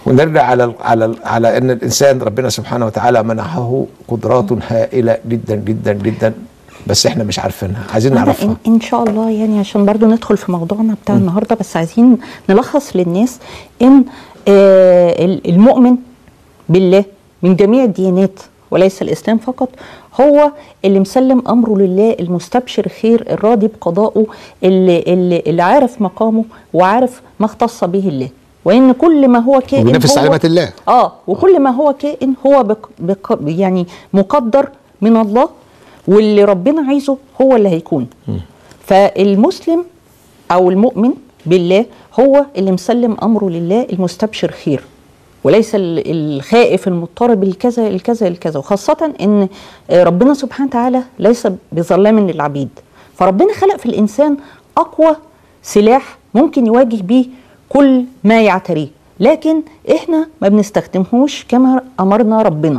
ونرجع على ال على ال على ان الانسان ربنا سبحانه وتعالى منحه قدرات هائله جدا جدا جدا بس احنا مش عارفينها عايزين أنا نعرفها إن, ان شاء الله يعني عشان برضو ندخل في موضوعنا بتاع النهارده بس عايزين نلخص للناس ان آه ال- المؤمن بالله من جميع الديانات وليس الاسلام فقط هو اللي مسلم امره لله المستبشر خير الراضي بقضائه اللي, اللي, اللي عارف مقامه وعارف ما اختص به الله وان كل ما هو كائن وبينفذ هو تعليمات الله. اه وكل ما هو كائن هو بق بق يعني مقدر من الله واللي ربنا عايزه هو اللي هيكون فالمسلم او المؤمن بالله هو اللي مسلم امره لله المستبشر خير وليس ال- الخائف المضطرب الكذا الكذا الكذا وخاصة ان ربنا سبحانه وتعالى ليس بظلام للعبيد فربنا خلق في الانسان اقوى سلاح ممكن يواجه بيه كل ما يعتريه لكن احنا ما بنستخدمهوش كما امرنا ربنا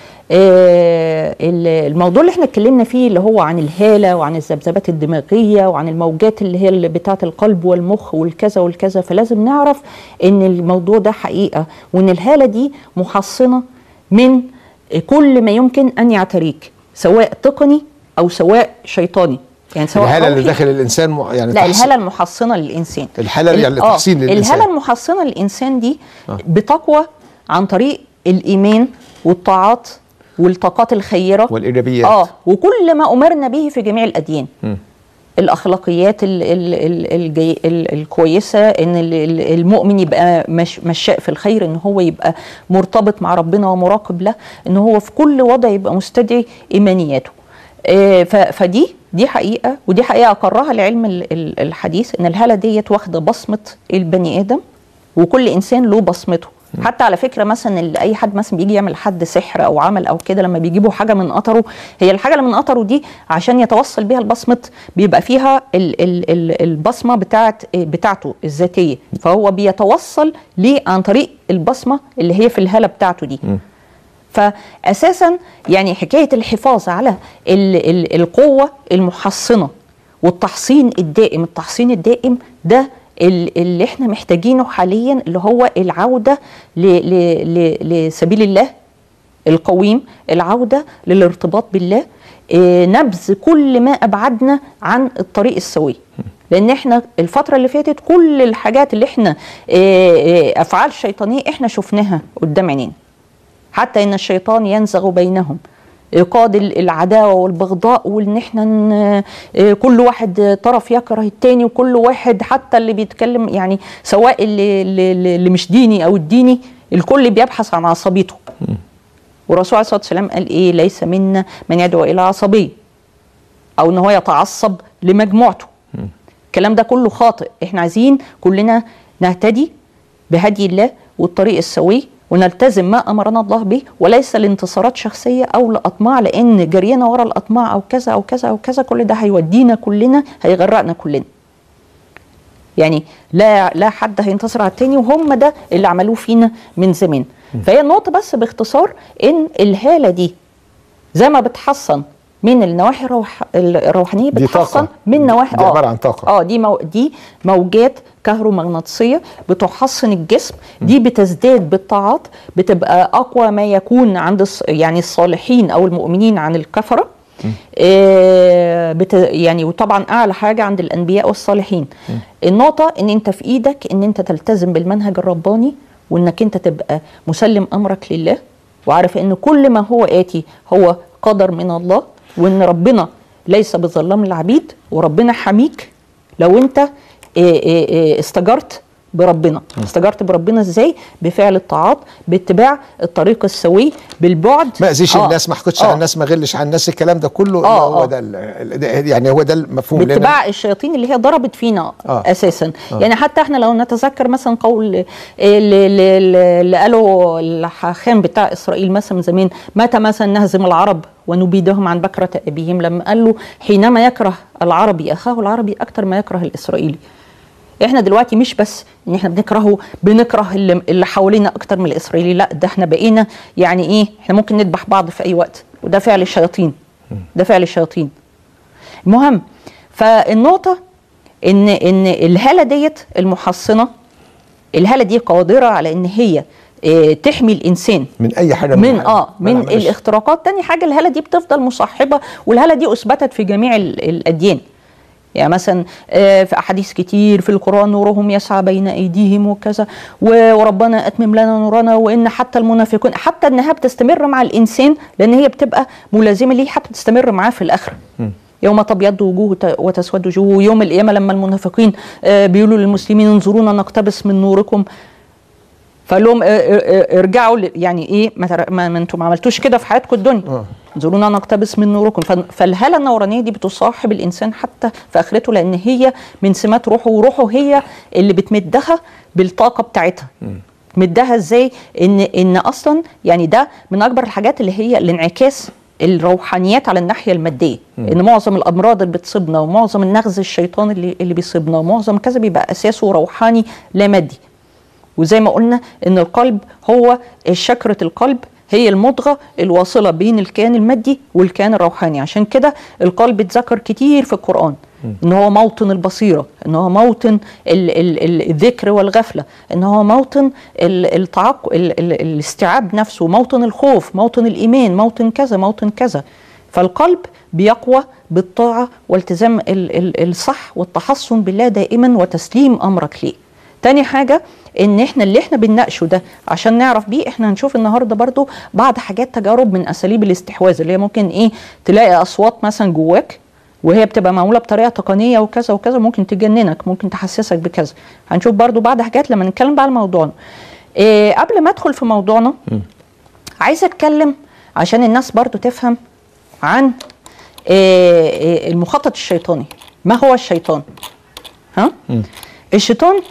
آه، ال- الموضوع اللي احنا اتكلمنا فيه اللي هو عن الهاله وعن الذبذبات الدماغيه وعن الموجات اللي هي اللي بتاعه القلب والمخ والكذا والكذا فلازم نعرف ان الموضوع ده حقيقه وان الهاله دي محصنه من كل ما يمكن ان يعتريك سواء تقني او سواء شيطاني يعني سواء الهاله اللي روحي داخل الانسان م- يعني لا تحص- الهاله المحصنه للانسان الحالة ال- يعني آه، تحصين للإنسان. الهاله المحصنه للانسان دي آه. بتقوى عن طريق الايمان والطاعات والطاقات الخيره والايجابيات اه وكل ما امرنا به في جميع الاديان مم. الاخلاقيات ال ال ال الجي ال الكويسه ان ال- ال- المؤمن يبقى مش مشاء في الخير ان هو يبقى مرتبط مع ربنا ومراقب له ان هو في كل وضع يبقى مستدعي ايمانياته آه، ف- فدي دي حقيقه ودي حقيقه اقرها العلم ال- ال- الحديث ان الهاله ديت واخده بصمه البني ادم وكل انسان له بصمته حتى على فكره مثلا اللي اي حد مثلا بيجي يعمل حد سحر او عمل او كده لما بيجيبوا حاجه من قطره هي الحاجه اللي من قطره دي عشان يتوصل بيها البصمه بيبقى فيها ال ال ال البصمه بتاعت بتاعته الذاتيه فهو بيتوصل ليه عن طريق البصمه اللي هي في الهاله بتاعته دي فاساسا يعني حكايه الحفاظ على ال ال القوه المحصنه والتحصين الدائم التحصين الدائم ده ال- اللي احنا محتاجينه حاليا اللي هو العوده ل ل ل لسبيل الله القويم العوده للارتباط بالله آه، نبذ كل ما ابعدنا عن الطريق السوي لان احنا الفتره اللي فاتت كل الحاجات اللي احنا آه، آه، افعال شيطانيه احنا شفناها قدام عينينا حتى ان الشيطان ينزغ بينهم ايقاد ال- العداوه والبغضاء وان احنا ن- آه، كل واحد طرف يكره التاني وكل واحد حتى اللي بيتكلم يعني سواء اللي, اللي, اللي مش ديني او الديني الكل بيبحث عن عصبيته والرسول عليه الصلاه والسلام قال ايه ليس منا من يدعو الى عصبيه او ان هو يتعصب لمجموعته الكلام ده كله خاطئ احنا عايزين كلنا نهتدي بهدي الله والطريق السوي ونلتزم ما امرنا الله به وليس لانتصارات شخصيه او لاطماع لان جرينا ورا الاطماع او كذا او كذا او كذا كل ده هيودينا كلنا هيغرقنا كلنا يعني لا لا حد هينتصر على التاني وهم ده اللي عملوه فينا من زمان فهي النقطه بس باختصار ان الهاله دي زي ما بتحصن من النواحي الروح الروحانيه دي بتحصن طاقة. من نواحي دي عبارة عن طاقة. اه دي مو دي موجات كهرومغناطيسيه بتحصن الجسم دي بتزداد بالطاعات بتبقى اقوى ما يكون عند الص- يعني الصالحين او المؤمنين عن الكفره آه بت يعني وطبعا اعلى حاجه عند الانبياء والصالحين النقطه ان انت في ايدك ان انت تلتزم بالمنهج الرباني وانك انت تبقى مسلم امرك لله وعارف ان كل ما هو اتي هو قدر من الله وان ربنا ليس بظلام العبيد وربنا حميك لو انت آه، آه، آه، استجرت بربنا استجرت بربنا ازاي بفعل الطاعات باتباع الطريق السوي بالبعد ما اذيش آه، الناس ما احقدش آه. على الناس ما غلش على الناس الكلام ده كله آه، هو آه. ده ال- ال- ده- يعني هو ده المفهوم لأن- باتباع الشياطين اللي هي ضربت فينا آه. اساسا يعني حتى احنا لو نتذكر مثلا قول اللي, اللي اللي قاله الحاخام بتاع اسرائيل مثلا من زمان متى مثلا نهزم العرب ونبيدهم عن بكرة ابيهم لما قال له حينما يكره العربي اخاه العربي اكثر ما يكره الاسرائيلي احنا دلوقتي مش بس ان احنا بنكرهه بنكره اللي, اللي حوالينا اكتر من الاسرائيلي لا ده احنا بقينا يعني ايه احنا ممكن نذبح بعض في اي وقت وده فعل الشياطين ده فعل الشياطين المهم فالنقطة إن إن الهالة ديت المحصنة الهالة دي قادرة على إن هي آه، تحمي الانسان من اي حاجه من العالم. اه ما من نعملش. الاختراقات تاني حاجه الهاله دي بتفضل مصاحبه والهاله دي اثبتت في جميع ال- الاديان يعني مثلا آه، في احاديث كتير في القران نورهم يسعى بين ايديهم وكذا و- وربنا اتمم لنا نورنا وان حتى المنافقون حتى انها بتستمر مع الانسان لان هي بتبقى ملازمه ليه حتى تستمر معاه في الاخره يوم تبيض وجوه وت- وتسود وجوه ويوم القيامه لما المنافقين آه، بيقولوا للمسلمين انظرونا نقتبس من نوركم فقال لهم اه- اه- اه ارجعوا ل- يعني ايه ما, تر- ما, ما انتم ما عملتوش كده في حياتكم الدنيا آه. انظرونا نقتبس من نوركم ف- فالهاله النورانيه دي بتصاحب الانسان حتى في اخرته لان هي من سمات روحه وروحه هي اللي بتمدها بالطاقه بتاعتها مدها ازاي ان ان اصلا يعني ده من اكبر الحاجات اللي هي الانعكاس الروحانيات على الناحيه الماديه ان معظم الامراض اللي بتصيبنا ومعظم النغز الشيطان اللي اللي بيصيبنا ومعظم كذا بيبقى اساسه روحاني لا مادي وزي ما قلنا ان القلب هو شكرة القلب هي المضغة الواصلة بين الكيان المادي والكيان الروحاني عشان كده القلب اتذكر كتير في القرآن ان هو موطن البصيرة ان هو موطن ال ال ال الذكر والغفلة ان هو موطن ال التعق ال ال الاستيعاب نفسه موطن الخوف موطن الإيمان موطن كذا موطن كذا فالقلب بيقوى بالطاعة والتزام ال ال الصح والتحصن بالله دائما وتسليم أمرك ليه تاني حاجة ان احنا اللي احنا بنناقشه ده عشان نعرف بيه احنا هنشوف النهارده برضو بعض حاجات تجارب من اساليب الاستحواذ اللي هي ممكن ايه تلاقي اصوات مثلا جواك وهي بتبقى معموله بطريقه تقنيه وكذا وكذا ممكن تجننك ممكن تحسسك بكذا هنشوف برضو بعض حاجات لما نتكلم بقى على موضوعنا إيه قبل ما ادخل في موضوعنا عايزه اتكلم عشان الناس برضو تفهم عن إيه إيه المخطط الشيطاني ما هو الشيطان ها الشيطان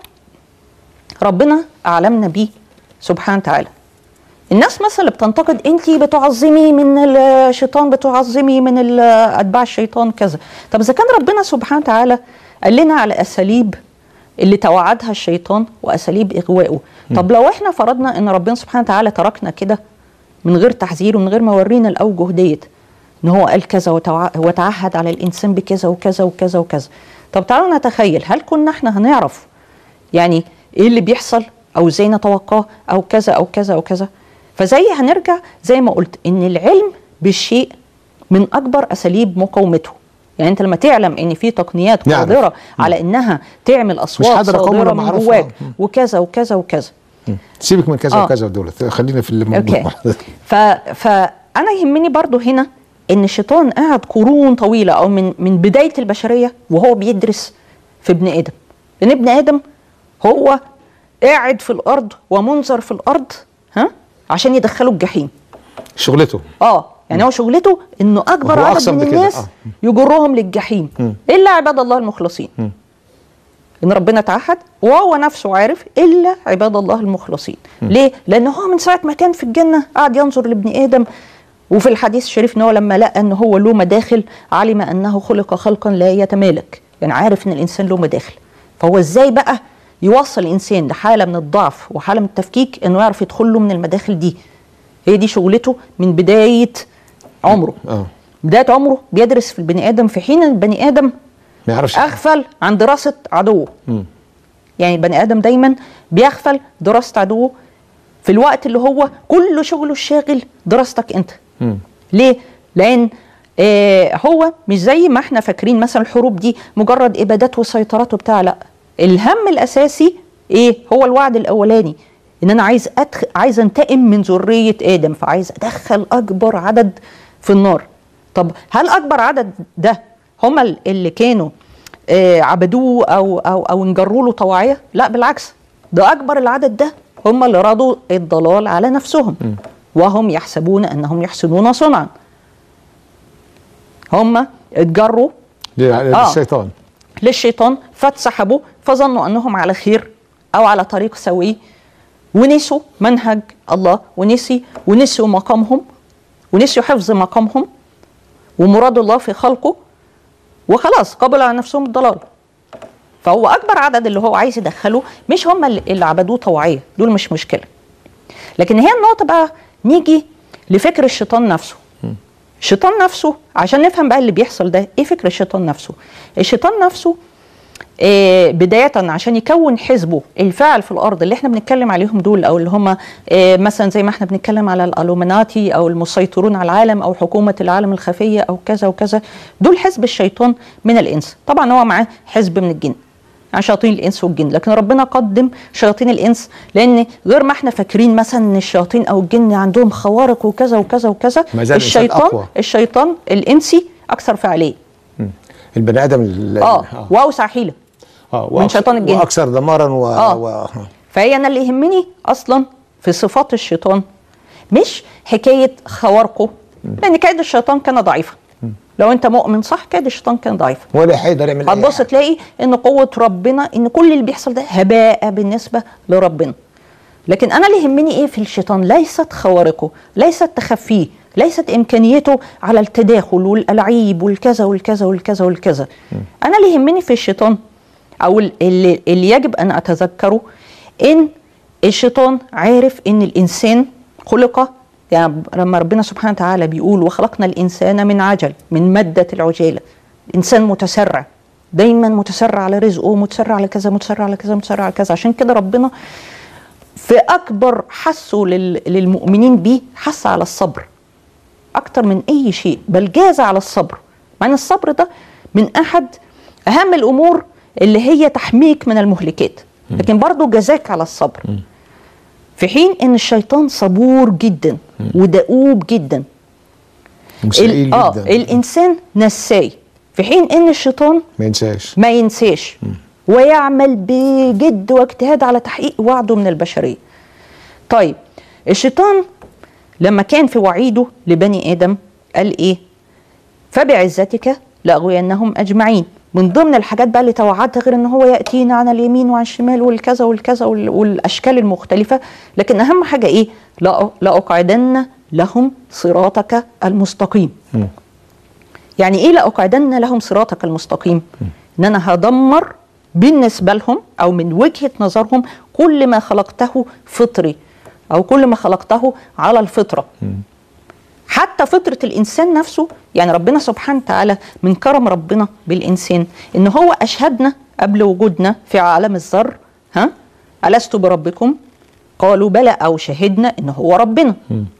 ربنا اعلمنا بيه سبحانه وتعالى الناس مثلا اللي بتنتقد انت بتعظمي من الشيطان بتعظمي من ال- اتباع الشيطان كذا طب اذا كان ربنا سبحانه وتعالى قال لنا على اساليب اللي توعدها الشيطان واساليب اغوائه طب لو احنا فرضنا ان ربنا سبحانه وتعالى تركنا كده من غير تحذير ومن غير ما ورينا الاوجه ديت ان هو قال كذا وتوع- وتعهد على الانسان بكذا وكذا وكذا وكذا طب تعالوا نتخيل هل كنا احنا هنعرف يعني ايه اللي بيحصل او ازاي نتوقعه او كذا او كذا او كذا فزي هنرجع زي ما قلت ان العلم بالشيء من اكبر اساليب مقاومته يعني انت لما تعلم ان في تقنيات نعرف. قادره على انها تعمل اصوات قادر أقاوم صادره لما من أعرفها. جواك مم. وكذا وكذا وكذا سيبك من كذا آه. وكذا دولت خلينا في الموضوع اوكي ف فانا يهمني برضو هنا ان الشيطان قعد قرون طويله او من من بدايه البشريه وهو بيدرس في ابن ادم لان ابن ادم هو قاعد في الارض ومنظر في الارض ها عشان يدخله الجحيم شغلته اه يعني هو شغلته انه اكبر وهو عدد أقسم من بكده، الناس آه. يجرهم للجحيم الا عباد الله المخلصين ان ربنا تعهد وهو نفسه عارف الا عباد الله المخلصين ليه لان هو من ساعه ما كان في الجنه قعد ينظر لابن ادم وفي الحديث الشريف ان هو لما لقى ان هو له مداخل علم انه خلق خلقا لا يتمالك يعني عارف ان الانسان له مداخل فهو ازاي بقى يوصل الانسان لحاله من الضعف وحاله من التفكيك انه يعرف يدخل له من المداخل دي هي دي شغلته من بدايه عمره اه بدايه عمره بيدرس في البني ادم في حين البني ادم ما يعرفش اغفل عن دراسه عدوه مم. يعني البني ادم دايما بيغفل دراسه عدوه في الوقت اللي هو كل شغله الشاغل دراستك انت مم. ليه لان آه هو مش زي ما احنا فاكرين مثلا الحروب دي مجرد ابادات وسيطرات وبتاع لا الهم الاساسي ايه هو الوعد الاولاني ان انا عايز أدخ... عايز انتقم من ذريه ادم فعايز ادخل اكبر عدد في النار طب هل اكبر عدد ده هم ال- اللي كانوا آه عبدوه او او او انجروا له طواعيه لا بالعكس ده اكبر العدد ده هم اللي رضوا الضلال على نفسهم وهم يحسبون انهم يحسنون صنعا هم اتجروا آه. للشيطان للشيطان فاتسحبوا فظنوا انهم على خير او على طريق سوي ونسوا منهج الله ونسي ونسوا مقامهم ونسوا حفظ مقامهم ومراد الله في خلقه وخلاص قبلوا على نفسهم الضلال فهو اكبر عدد اللي هو عايز يدخله مش هم اللي اللي عبدوه طوعيه دول مش مشكله لكن هي النقطه بقى نيجي لفكر الشيطان نفسه الشيطان نفسه عشان نفهم بقى اللي بيحصل ده ايه فكر الشيطان نفسه الشيطان نفسه آه، بداية عشان يكون حزبه الفاعل في الأرض اللي احنا بنتكلم عليهم دول أو اللي هم آه، مثلا زي ما احنا بنتكلم على الألومناتي أو المسيطرون على العالم أو حكومة العالم الخفية أو كذا وكذا دول حزب الشيطان من الإنس طبعا هو معاه حزب من الجن يعني شياطين الانس والجن لكن ربنا قدم شياطين الانس لان غير ما احنا فاكرين مثلا ان الشياطين او الجن عندهم خوارق وكذا وكذا وكذا ما زال الإنسان الشيطان أقوى. الشيطان الانسي اكثر فعاليه البني ادم ال- اه واوسع حيله آه، من وأكثر- شيطان الجن. واكثر دمارا و... آه. و... فهي انا اللي يهمني اصلا في صفات الشيطان مش حكايه خوارقه لان كيد الشيطان كان ضعيفا لو انت مؤمن صح كيد الشيطان كان ضعيفا ولا هيقدر يعمل أي هتبص حاجة. تلاقي ان قوه ربنا ان كل اللي بيحصل ده هباء بالنسبه لربنا لكن انا اللي يهمني ايه في الشيطان ليست خوارقه ليست تخفيه ليست امكانيته على التداخل والالعيب والكذا والكذا والكذا والكذا انا اللي يهمني في الشيطان او ال- اللي, اللي يجب ان اتذكره ان الشيطان عارف ان الانسان خلق يعني لما ربنا سبحانه وتعالى بيقول وخلقنا الانسان من عجل من ماده العجاله الانسان متسرع دايما متسرع على رزقه متسرع على كذا متسرع على كذا متسرع على كذا عشان كده ربنا في اكبر حثه لل- للمؤمنين بيه حث على الصبر اكتر من اي شيء بل جاز على الصبر مع ان الصبر ده من احد اهم الامور اللي هي تحميك من المهلكات لكن برضه جزاك على الصبر في حين ان الشيطان صبور جدا ودؤوب جدا مسائل ال- اه جدا الانسان نساي في حين ان الشيطان ما ينساش ما ينساش ويعمل بجد واجتهاد على تحقيق وعده من البشريه. طيب الشيطان لما كان في وعيده لبني ادم قال ايه؟ فبعزتك لاغوينهم اجمعين. من ضمن الحاجات بقى اللي توعدها غير ان هو ياتينا عن اليمين وعن الشمال والكذا والكذا وال- والاشكال المختلفه، لكن اهم حاجه ايه؟ لأ- لاقعدن لهم صراطك المستقيم. يعني ايه لاقعدن لهم صراطك المستقيم ان انا هدمر بالنسبه لهم او من وجهه نظرهم كل ما خلقته فطري او كل ما خلقته على الفطره حتى فطره الانسان نفسه يعني ربنا سبحانه وتعالى من كرم ربنا بالانسان ان هو اشهدنا قبل وجودنا في عالم الذر ها الست بربكم قالوا بلى او شهدنا ان هو ربنا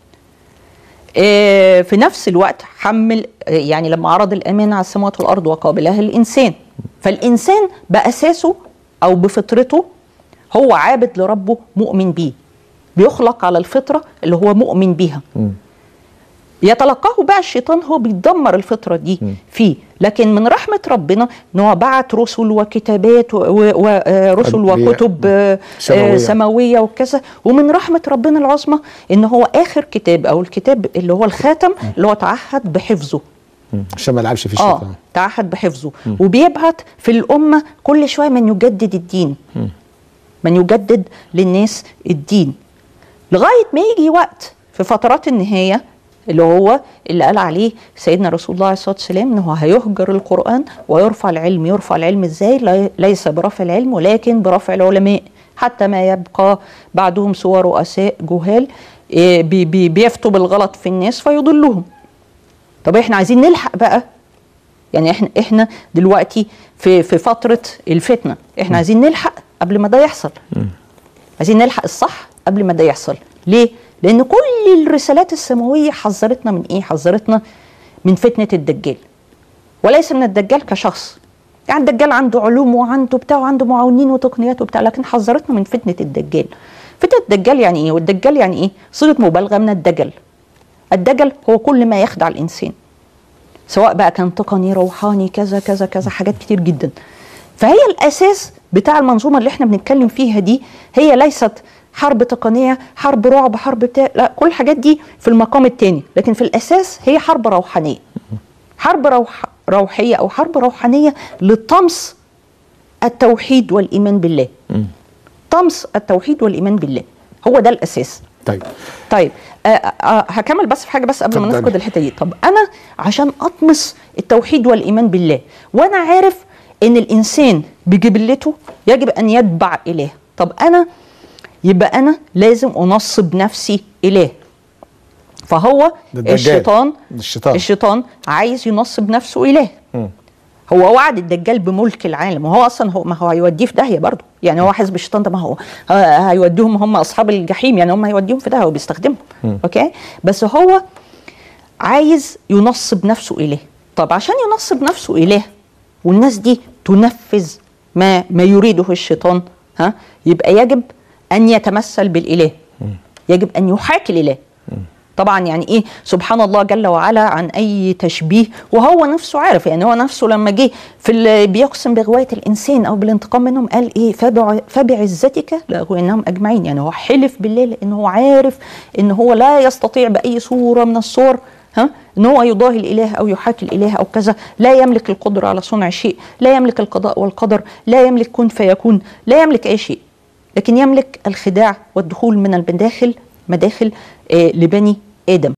آه، في نفس الوقت حمل آه، يعني لما عرض الأمانة على السماوات والأرض وقابلها الإنسان فالإنسان بأساسه أو بفطرته هو عابد لربه مؤمن بيه بيخلق على الفطرة اللي هو مؤمن بيها يتلقاه بقى الشيطان هو بيدمر الفطرة دي فيه لكن من رحمة ربنا ان هو بعت رسل وكتابات ورسل أنبياء. وكتب آه، سماوية. آه، سماوية وكذا ومن رحمة ربنا العظمى ان هو اخر كتاب او الكتاب اللي هو الخاتم اللي هو تعهد بحفظه مم. عشان ما يلعبش في اه الشيطان تعهد بحفظه وبيبعت في الامه كل شويه من يجدد الدين من يجدد للناس الدين لغايه ما يجي وقت في فترات النهايه اللي هو اللي قال عليه سيدنا رسول الله عليه الصلاه والسلام انه هيهجر القران ويرفع العلم يرفع العلم ازاي لا- ليس برفع العلم ولكن برفع العلماء حتى ما يبقى بعدهم سوى رؤساء جهال إيه، بي- بي- بيفتوا بالغلط في الناس فيضلهم طب احنا عايزين نلحق بقى يعني احنا احنا دلوقتي في في فتره الفتنه احنا عايزين نلحق قبل ما ده يحصل عايزين نلحق الصح قبل ما ده يحصل ليه لان كل الرسالات السماويه حذرتنا من ايه حذرتنا من فتنه الدجال وليس من الدجال كشخص يعني الدجال عنده علوم وعنده بتاع وعنده معاونين وتقنيات وبتاع لكن حذرتنا من فتنه الدجال فتنه الدجال يعني ايه والدجال يعني ايه صيغه مبالغه من الدجل الدجل هو كل ما يخدع الانسان سواء بقى كان تقني روحاني كذا كذا كذا حاجات كتير جدا فهي الاساس بتاع المنظومه اللي احنا بنتكلم فيها دي هي ليست حرب تقنيه حرب رعب حرب بتاع لا كل الحاجات دي في المقام الثاني لكن في الاساس هي حرب روحانيه حرب روح روحيه او حرب روحانيه لطمس التوحيد والايمان بالله طمس التوحيد والايمان بالله هو ده الاساس طيب طيب آه آه هكمل بس في حاجه بس قبل ما اتفضلي. نفقد الحته دي طب انا عشان اطمس التوحيد والايمان بالله وانا عارف ان الانسان بجبلته يجب ان يتبع اله طب انا يبقى انا لازم انصب نفسي اله فهو ده الدجال. الشيطان الشيطان. الشيطان عايز ينصب نفسه اله مم. هو وعد الدجال بملك العالم وهو اصلا هو ما هو هيوديه في داهيه برضه يعني هو حزب الشيطان ده ما هو ه- هيوديهم هم اصحاب الجحيم يعني هم هيوديهم في داهيه هو بيستخدمهم اوكي بس هو عايز ينصب نفسه إله طب عشان ينصب نفسه إله والناس دي تنفذ ما ما يريده الشيطان ها يبقى يجب أن يتمثل بالإله يجب أن يحاكي الإله طبعا يعني ايه سبحان الله جل وعلا عن اي تشبيه وهو نفسه عارف يعني هو نفسه لما جه في ال- بيقسم بغوايه الانسان او بالانتقام منهم قال ايه فبع فبعزتك لاغوينهم اجمعين يعني هو حلف بالله لان هو عارف ان هو لا يستطيع باي صوره من الصور ها ان هو يضاهي الاله او يحاكي الاله او كذا لا يملك القدره على صنع شيء لا يملك القضاء والقدر لا يملك كن فيكون لا يملك اي شيء لكن يملك الخداع والدخول من المداخل مداخل آه، لبني ادم